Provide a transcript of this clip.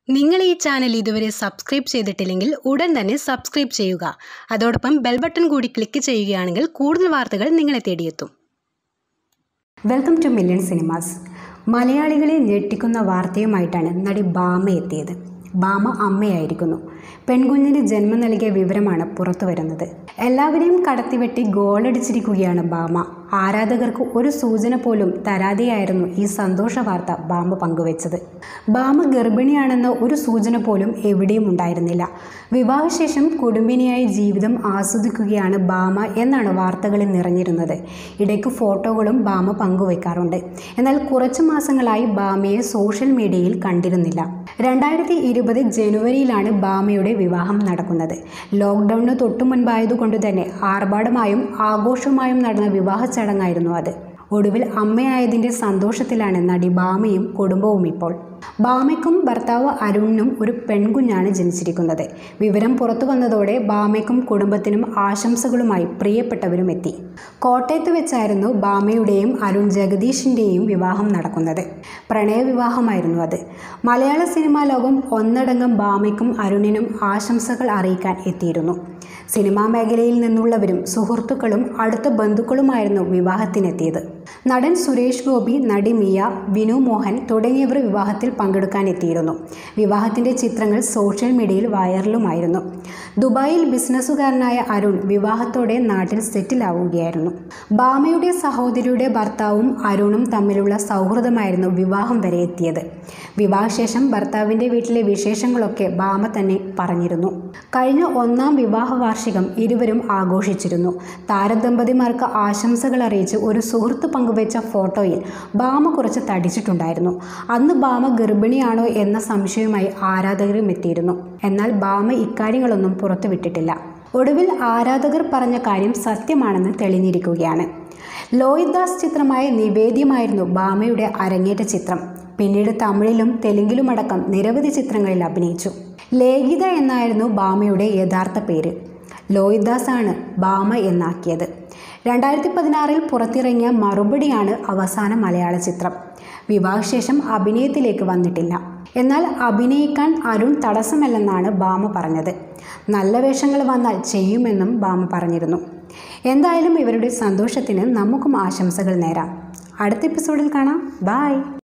നിങ്ങൾ ഈ ചാനൽ ഇതുവരെ സബ്സ്ക്രൈബ് ചെയ്തിട്ടില്ലെങ്കിൽ ഉടൻ തന്നെ സബ്സ്ക്രൈബ് ചെയ്യുക അതോടൊപ്പം ബെൽ ബട്ടൺ കൂടി ക്ലിക്ക് ചെയ്യുകയാണെങ്കിൽ കൂടുതൽ വാർത്തകൾ നിങ്ങളെ തേടിയെത്തും വെൽക്കം ടു മില്യൺ സിനിമാസ് മലയാളികളെ ഞെട്ടിക്കുന്ന വാർത്തയുമായിട്ടാണ് നടി ബാമ എത്തിയത് ബാമ അമ്മയായിരിക്കുന്നു പെൺകുഞ്ഞിന് ജന്മം നൽകിയ വിവരമാണ് പുറത്തു വരുന്നത് എല്ലാവരെയും കടത്തിവെട്ടി ഗോളടിച്ചിരിക്കുകയാണ് ബാമ ആരാധകർക്ക് ഒരു സൂചന പോലും തരാതെയായിരുന്നു ഈ സന്തോഷ വാർത്ത ബാമ പങ്കുവച്ചത് ബാമ ഗർഭിണിയാണെന്ന ഒരു സൂചന പോലും എവിടെയും ഉണ്ടായിരുന്നില്ല വിവാഹശേഷം കുടുംബിനിയായി ജീവിതം ആസ്വദിക്കുകയാണ് ബാമ എന്നാണ് വാർത്തകളിൽ നിറഞ്ഞിരുന്നത് ഇടയ്ക്ക് ഫോട്ടോകളും ബാമ പങ്കുവയ്ക്കാറുണ്ട് എന്നാൽ കുറച്ചു മാസങ്ങളായി ബാമയെ സോഷ്യൽ മീഡിയയിൽ കണ്ടിരുന്നില്ല രണ്ടായിരത്തി ഇരുപത് ജനുവരിയിലാണ് ബാമയുടെ വിവാഹം നടക്കുന്നത് ലോക്ക്ഡൗണിന് തൊട്ടു മുൻപായതുകൊണ്ട് തന്നെ ആർഭാടമായും ആഘോഷമായും നടന്ന വിവാഹ ചടങ്ങായിരുന്നു അത് ഒടുവിൽ അമ്മയായതിൻ്റെ സന്തോഷത്തിലാണ് നടി ബാമയും കുടുംബവും ഇപ്പോൾ ബാമയ്ക്കും ഭർത്താവ് അരുണിനും ഒരു പെൺകുഞ്ഞാണ് ജനിച്ചിരിക്കുന്നത് വിവരം പുറത്തു വന്നതോടെ ബാമയ്ക്കും കുടുംബത്തിനും ആശംസകളുമായി പ്രിയപ്പെട്ടവരും എത്തി കോട്ടയത്ത് വെച്ചായിരുന്നു ബാമയുടെയും അരുൺ ജഗദീഷിൻ്റെയും വിവാഹം നടക്കുന്നത് പ്രണയ വിവാഹമായിരുന്നു അത് മലയാള സിനിമാ ലോകം ഒന്നടങ്കം ബാമയ്ക്കും അരുണിനും ആശംസകൾ അറിയിക്കാൻ എത്തിയിരുന്നു സിനിമാ മേഖലയിൽ നിന്നുള്ളവരും സുഹൃത്തുക്കളും അടുത്ത ബന്ധുക്കളുമായിരുന്നു വിവാഹത്തിനെത്തിയത് നടൻ സുരേഷ് ഗോപി നടി മിയ വിനു മോഹൻ തുടങ്ങിയവർ വിവാഹത്തിൽ പങ്കെടുക്കാനെത്തിയിരുന്നു വിവാഹത്തിൻ്റെ ചിത്രങ്ങൾ സോഷ്യൽ മീഡിയയിൽ വൈറലുമായിരുന്നു ദുബായിൽ ബിസിനസ്സുകാരനായ അരുൺ വിവാഹത്തോടെ നാട്ടിൽ സെറ്റിലാവുകയായിരുന്നു ബാമയുടെ സഹോദരിയുടെ ഭർത്താവും അരുണും തമ്മിലുള്ള സൗഹൃദമായിരുന്നു വിവാഹം വരെ എത്തിയത് വിവാഹശേഷം ഭർത്താവിൻ്റെ വീട്ടിലെ വിശേഷങ്ങളൊക്കെ ബാമ തന്നെ പറഞ്ഞിരുന്നു കഴിഞ്ഞ ഒന്നാം വിവാഹ വാർഷികം ഇരുവരും ആഘോഷിച്ചിരുന്നു താരദമ്പതിമാർക്ക് ആശംസകൾ അറിയിച്ച് ഒരു സുഹൃത്ത് പങ്കുവച്ച ഫോട്ടോയിൽ ബാമ കുറച്ച് തടിച്ചിട്ടുണ്ടായിരുന്നു അന്ന് ബാമ ഗർഭിണിയാണോ എന്ന സംശയവുമായി ആരാധകരും എത്തിയിരുന്നു എന്നാൽ ബാമ ഇക്കാര്യങ്ങളൊന്നും പുറത്തുവിട്ടിട്ടില്ല ഒടുവിൽ ആരാധകർ പറഞ്ഞ കാര്യം സത്യമാണെന്ന് തെളിഞ്ഞിരിക്കുകയാണ് ലോഹിത് ദാസ് ചിത്രമായ നിവേദ്യമായിരുന്നു ബാമയുടെ അരങ്ങേറ്റ ചിത്രം പിന്നീട് തമിഴിലും തെലുങ്കിലുമടക്കം നിരവധി ചിത്രങ്ങളിൽ അഭിനയിച്ചു ലേഖിത എന്നായിരുന്നു ബാമയുടെ യഥാർത്ഥ പേര് ലോഹിദാസ് ആണ് ബാമ എന്നാക്കിയത് രണ്ടായിരത്തി പതിനാറിൽ പുറത്തിറങ്ങിയ മറുപടിയാണ് അവസാന മലയാള ചിത്രം വിവാഹശേഷം അഭിനയത്തിലേക്ക് വന്നിട്ടില്ല എന്നാൽ അഭിനയിക്കാൻ അരുൺ തടസ്സമല്ലെന്നാണ് ബാമ പറഞ്ഞത് നല്ല വേഷങ്ങൾ വന്നാൽ ചെയ്യുമെന്നും ബാമ പറഞ്ഞിരുന്നു എന്തായാലും ഇവരുടെ സന്തോഷത്തിന് നമുക്കും ആശംസകൾ നേരാം അടുത്ത എപ്പിസോഡിൽ കാണാം ബായ്